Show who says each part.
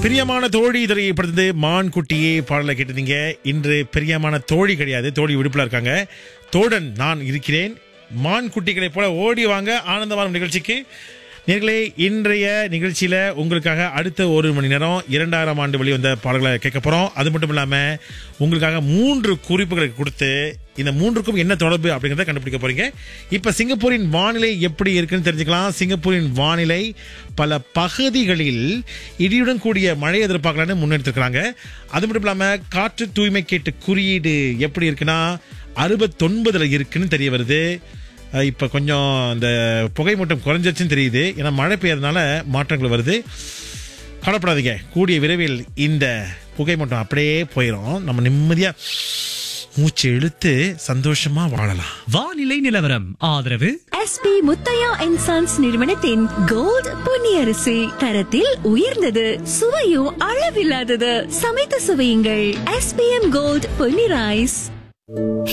Speaker 1: பிரியமான தோழி திரையப்படுத்தது மான் குட்டியே பாடலை கேட்டிருந்தீங்க இன்று பிரியமான தோழி கிடையாது தோழி விடுப்புல இருக்காங்க தோழன் நான் இருக்கிறேன் மான் குட்டிகளை போல ஓடி வாங்க ஆனந்தமான நிகழ்ச்சிக்கு நேர்களே இன்றைய நிகழ்ச்சியில உங்களுக்காக அடுத்த ஒரு மணி நேரம் இரண்டாயிரம் ஆண்டு வெளிவந்த பாடல்களை கேட்க போறோம் அது மட்டும் இல்லாம உங்களுக்காக மூன்று குறிப்புகளை கொடுத்து இந்த மூன்றுக்கும் என்ன தொடர்பு அப்படிங்கறத கண்டுபிடிக்க போறீங்க இப்ப சிங்கப்பூரின் வானிலை எப்படி இருக்குன்னு தெரிஞ்சுக்கலாம் சிங்கப்பூரின் வானிலை பல பகுதிகளில் இடியுடன் கூடிய மழை எதிர்பார்க்கலான்னு முன்னெடுத்திருக்கிறாங்க அது மட்டும் இல்லாம காற்று தூய்மை கேட்டு குறியீடு எப்படி இருக்குன்னா அறுபத்தொன்பதுல இருக்குன்னு தெரிய வருது அஹ் இப்ப கொஞ்சம் இந்த புகை மூட்டம் குறைஞ்சிருச்சுன்னு தெரியுது ஏன்னா மழை பெய்யறதுனால மாற்றங்கள் வருது கவலைப்படாதீங்க கூடிய விரைவில் இந்த புகை மூட்டம் அப்படியே போயிடும் நம்ம நிம்மதியா மூச்சு இழுத்து சந்தோஷமா வாழலாம்
Speaker 2: வானிலை நிலவரம் ஆதரவு
Speaker 3: எஸ்பி முத்தையா அண்ட் சன்ஸ் நிறுவனத்தின் கோல்ட் பொன்னியரிசி தரத்தில் உயர்ந்தது சுவையும் அளவில்லாதது சமைத்து சுவையுங்கள் எஸ்பிஎம் கோல்ட் பொன்னி ரைஸ்